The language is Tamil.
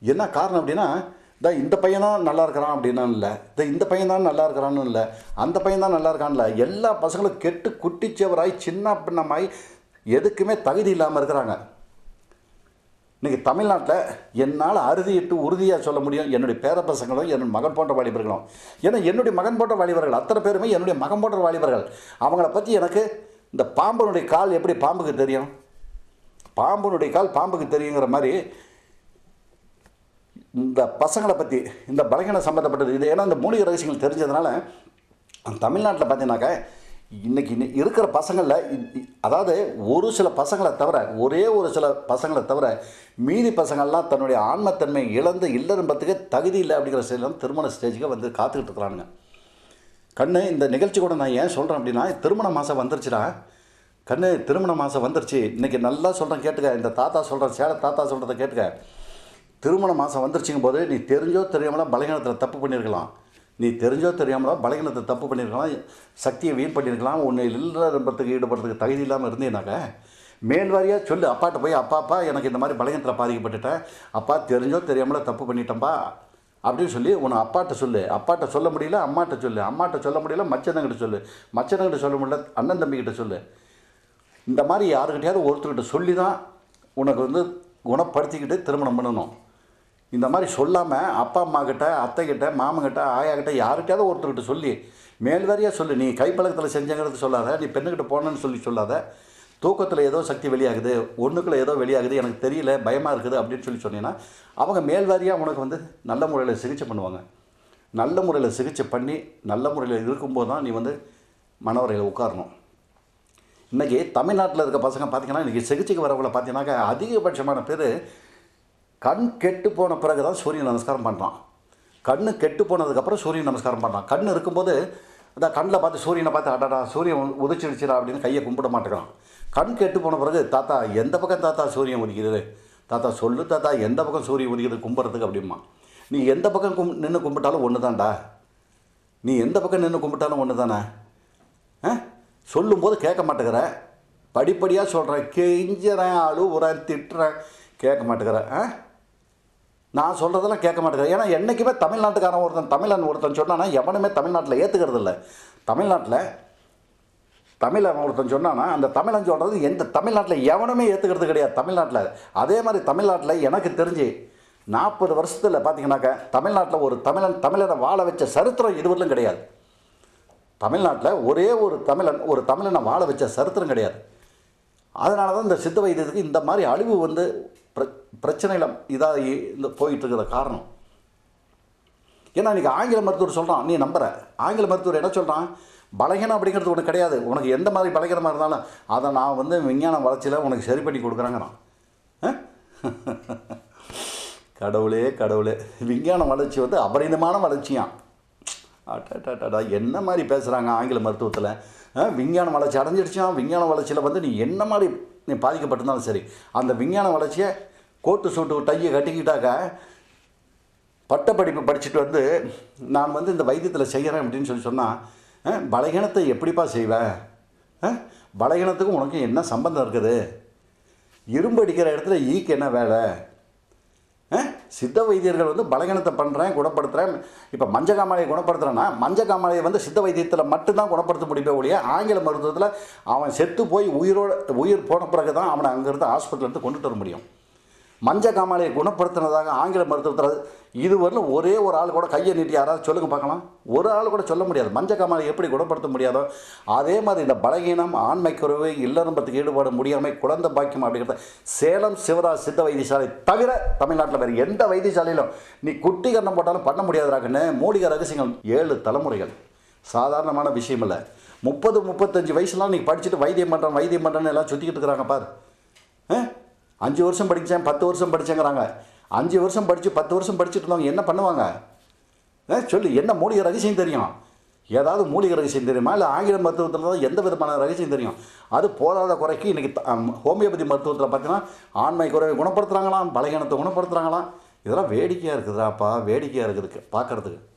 என்ன காரணம் அப்படின்னா இந்த இந்த பையன் தான் நல்லா இருக்கிறான் அப்படின்னா இல்லை இந்த இந்த பையன் தான் நல்லா இருக்கிறான்னு இல்லை அந்த பையன் தான் நல்லா இருக்கான்ல எல்லா பசங்களும் கெட்டு குட்டிச்சவராய் சின்ன பின்னமாய் எதுக்குமே தகுதி இல்லாமல் இருக்கிறாங்க இன்றைக்கி தமிழ்நாட்டில் என்னால் அறுதியிட்டு உறுதியாக சொல்ல முடியும் என்னுடைய பேர பசங்களும் என்னுடைய மகன் போன்ற வாலிபர்களும் ஏன்னா என்னுடைய மகன் போன்ற வாலிபர்கள் அத்தனை பேருமே என்னுடைய மகன் போன்ற வாலிபர்கள் அவங்கள பற்றி எனக்கு இந்த பாம்பனுடைய கால் எப்படி பாம்புக்கு தெரியும் பாம்பனுடைய கால் பாம்புக்கு தெரியுங்கிற மாதிரி இந்த பசங்களை பற்றி இந்த பலகீனம் சம்மந்தப்பட்டது இது ஏன்னா இந்த மூலிகை ரகசியங்கள் தெரிஞ்சதுனால தமிழ்நாட்டில் பார்த்தீங்கன்னாக்கா இன்னைக்கு இன்னி- இருக்கிற பசங்களில் இ- இ- அதாவது ஒரு சில பசங்களை தவிர ஒரே ஒரு சில பசங்களை தவிர மீதி பசங்கள்லாம் தன்னுடைய ஆன்மத்தன்மை இழந்து இல்லறம்பத்துக்கு தகுதி இல்லை அப்படிங்கிற ஸ்டேஜில் திருமண ஸ்டேஜுக்கு வந்து காத்துக்கிட்டு இருக்கிறானுங்க கண்ணு இந்த நிகழ்ச்சி கூட நான் ஏன் சொல்கிறேன் அப்படின்னா திருமண மாதம் வந்துருச்சுடா கண்ணு திருமண மாதம் வந்துருச்சு இன்றைக்கி நல்லா சொல்கிறேன் கேட்டுக்க இந்த தாத்தா சொல்கிறேன் சேல தாத்தா சொல்கிறத கேட்டுக்க திருமண மாதம் வந்துருச்சுங்கும் போது நீ தெரிஞ்சோ தெரியாமலோ பலகீனத்தில் தப்பு பண்ணியிருக்கலாம் நீ தெரிஞ்சோ தெரியாமலோ பலகீனத்தை தப்பு பண்ணியிருக்கலாம் சக்தியை வீண் பண்ணியிருக்கலாம் உன்னை இல்லறம்பத்துக்கு ஈடுபடுறதுக்கு தகுதி இல்லாமல் இருந்தீனாக்க மேல்வாரியாக சொல்லு அப்பாட்ட போய் அப்பா அப்பா எனக்கு இந்த மாதிரி பலகீனத்தில் பாதிக்கப்பட்டுட்டேன் அப்பா தெரிஞ்சோ தெரியாமலோ தப்பு பண்ணிட்டேன்பா அப்படின்னு சொல்லி உன்னை அப்பாட்ட சொல்லு அப்பாட்ட சொல்ல முடியல அம்மாட்ட சொல்லு அம்மாட்ட சொல்ல முடியல மச்சனங்கிட்ட சொல்லு மச்சனங்கிட்ட சொல்ல முடியல அண்ணன் தம்பிக்கிட்ட சொல்லு இந்த மாதிரி யாருக்கிட்டையாவது ஒருத்தர்கிட்ட சொல்லி தான் உனக்கு வந்து குணப்படுத்திக்கிட்டு திருமணம் பண்ணணும் இந்த மாதிரி சொல்லாமல் அப்பா அம்மா கிட்ட அத்தைக்கிட்ட மாமங்கிட்ட ஆயாக்கிட்ட யார்கிட்டயாவது ஒருத்தர்கிட்ட சொல்லி மேல்வாரியாக சொல்லு நீ கைப்பழக்கத்தில் செஞ்சங்கிறது சொல்லாத நீ பெண்ணுக்கிட்ட போனேன்னு சொல்லி சொல்லாத தூக்கத்தில் ஏதோ சக்தி வெளியாகுது ஒன்றுக்குள்ள ஏதோ வெளியாகுது எனக்கு தெரியல பயமாக இருக்குது அப்படின்னு சொல்லி சொன்னீங்கன்னா அவங்க மேல்வாரியாக உனக்கு வந்து நல்ல முறையில் சிகிச்சை பண்ணுவாங்க நல்ல முறையில் சிகிச்சை பண்ணி நல்ல முறையில் இருக்கும்போது தான் நீ வந்து மனவரையில் உட்காரணும் இன்றைக்கி தமிழ்நாட்டில் இருக்க பசங்க பார்த்தீங்கன்னா இன்றைக்கி சிகிச்சைக்கு வரவங்கள பார்த்தீங்கன்னாக்கா அதிகபட்சமான பேர் கண் கெட்டு போன பிறகு தான் சூரிய நமஸ்காரம் பண்ணுறான் கண் கெட்டு போனதுக்கப்புறம் சூரிய நமஸ்காரம் பண்ணுறான் கண் இருக்கும்போது அந்த கண்ணில் பார்த்து சூரியனை பார்த்து அடடா சூரியன் உதிச்சிடுச்சுடா அப்படின்னு கையை கும்பிட மாட்டேங்கிறான் கண் கெட்டு போன பிறகு தாத்தா எந்த பக்கம் தாத்தா சூரியன் உதிக்குது தாத்தா சொல்லு தாத்தா எந்த பக்கம் சூரியன் உதிக்குது கும்பிட்றதுக்கு அப்படிமா நீ எந்த பக்கம் கும் நின்று கும்பிட்டாலும் ஒன்று தான்டா நீ எந்த பக்கம் நின்று கும்பிட்டாலும் ஒன்று தானே ஆ சொல்லும்போது கேட்க மாட்டேங்கிற படிப்படியாக சொல்கிறேன் கெஞ்சுறேன் அழுவுறேன் திட்டுறேன் கேட்க மாட்டேங்கிறேன் ஆ நான் சொல்கிறதெல்லாம் கேட்க மாட்டேங்கிறேன் ஏன்னா என்றைக்குமே தமிழ்நாட்டுக்காரன் ஒருத்தன் தமிழன் ஒருத்தன் சொன்னானா எவனுமே தமிழ்நாட்டில் ஏற்றுக்கிறது இல்லை தமிழ்நாட்டில் தமிழன் ஒருத்தன் சொன்னானா அந்த தமிழன் சொல்கிறது எந்த தமிழ்நாட்டில் எவனுமே ஏற்றுக்கிறது கிடையாது தமிழ்நாட்டில் அதே மாதிரி தமிழ்நாட்டில் எனக்கு தெரிஞ்சு நாற்பது வருஷத்தில் பார்த்தீங்கன்னாக்க தமிழ்நாட்டில் ஒரு தமிழன் தமிழனை வாழ வச்ச சரித்திரம் இதுவரையிலும் கிடையாது தமிழ்நாட்டில் ஒரே ஒரு தமிழன் ஒரு தமிழனை வாழ வச்ச சரித்திரம் கிடையாது அதனால தான் இந்த சித்த வைத்தியத்துக்கு இந்த மாதிரி அழிவு வந்து பிர பிரச்சனையில் இதாக இந்த போயிட்டு இருக்கிற காரணம் ஏன்னா இன்றைக்கி ஆங்கில மருத்துவர் சொல்கிறான் நீ நம்புற ஆங்கில மருத்துவர் என்ன சொல்கிறான் பலகீனம் அப்படிங்கிறது உனக்கு கிடையாது உனக்கு எந்த மாதிரி பலகீனமாக இருந்தாலும் அதை நான் வந்து விஞ்ஞான வளர்ச்சியில் உனக்கு சரி பண்ணி கொடுக்குறாங்கிறான் ஆ? கடவுளே கடவுளே விஞ்ஞான வளர்ச்சி வந்து அபரிதமான வளர்ச்சியாம் அடடடடா என்ன மாதிரி பேசுகிறாங்க ஆங்கில மருத்துவத்தில் விஞ்ஞான வளர்ச்சி அடைஞ்சிடுச்சான் விஞ்ஞான வளர்ச்சியில் வந்து நீ என்ன மாதிரி நீ பாதிக்கப்பட்டிருந்தாலும் சரி அந்த விஞ்ஞான வளர்ச்சியை கோட்டு சூட்டு டையை கட்டிக்கிட்டாக்க பட்டப்படிப்பு படிச்சுட்டு வந்து நான் வந்து இந்த வைத்தியத்தில் செய்கிறேன் அப்படின்னு சொல்லி சொன்னால் பலகீனத்தை எப்படிப்பா செய்வேன் அஹ், பலகீனத்துக்கும் உனக்கு என்ன சம்பந்தம் இருக்குது இரும்பு அடிக்கிற இடத்துல ஈக்கு என்ன வேலை அஹ், சித்த வைத்தியர்கள் வந்து பலகீனத்தை பண்ணுறேன் குணப்படுத்துகிறேன் இப்போ மஞ்சக்காமலையை குணப்படுத்துகிறேன்னா மஞ்சக்காமலையை வந்து சித்த வைத்தியத்தில் மட்டும்தான் குணப்படுத்த முடியுமே ஒழிய ஆங்கில மருத்துவத்தில் அவன் செத்து போய் உயிரோட உயிர் போன பிறகு தான் அவனை அங்கேருந்து ஹாஸ்பிட்டலேருந்து கொண்டுட்டு வர முடியும் மஞ்ச காமாலையை குணப்படுத்தினதாக ஆங்கில மருத்துவத்தில் இதுவரையிலும் ஒரே ஒரு ஆள் கூட கையை நீட்டி யாராவது சொல்லுங்க பார்க்கலாம் ஒரு ஆள் கூட சொல்ல முடியாது மஞ்ச காமாலை எப்படி குணப்படுத்த முடியாதோ அதே மாதிரி இந்த பலகீனம் ஆண்மை குறைவு இல்லறம்பத்துக்கு ஈடுபாடு முடியாமை குழந்தை பாக்கியம் அப்படிங்கிறத சேலம் சிவராஜ் சித்த வைத்தியசாலை தவிர தமிழ்நாட்டில் வேறு எந்த வைத்தியசாலையிலும் நீ குட்டிகரணம் போட்டாலும் பண்ண முடியாதுறாக்குன்னு மூலிகை ரகசியங்கள் ஏழு தலைமுறைகள் சாதாரணமான விஷயம் இல்லை முப்பது முப்பத்தஞ்சு வயசுலாம் நீ படிச்சுட்டு வைத்தியம் பண்ணுறேன் வைத்தியம் பண்ணுறேன்னு எல்லாம் சுற்றிக்கிட்டு இருக்கிறாங்க பாரு ஆ? அஞ்சு வருஷம் படித்தேன் பத்து வருஷம் படித்தேங்கிறாங்க அஞ்சு வருஷம் படித்து பத்து வருஷம் படிச்சுட்டு இருந்தவங்க என்ன பண்ணுவாங்க ஆ, சொல்லு என்ன மூலிகை ரகசியம் தெரியும் ஏதாவது மூலிகை ரகசியம் தெரியுமா இல்லை ஆங்கில மருத்துவத்தில் தான் எந்த விதமான ரகசியம் தெரியும் அது போதாத குறைக்கு இன்றைக்கி ஹோமியோபதி மருத்துவத்தில் பார்த்தீங்கன்னா ஆண்மை குறைவை குணப்படுத்துகிறாங்களாம் பலகீனத்தை குணப்படுத்துகிறாங்களாம் இதெல்லாம் வேடிக்கையாக இருக்குதுடாப்பா வேடிக்கையாக இருக்குது பார்க்குறதுக்கு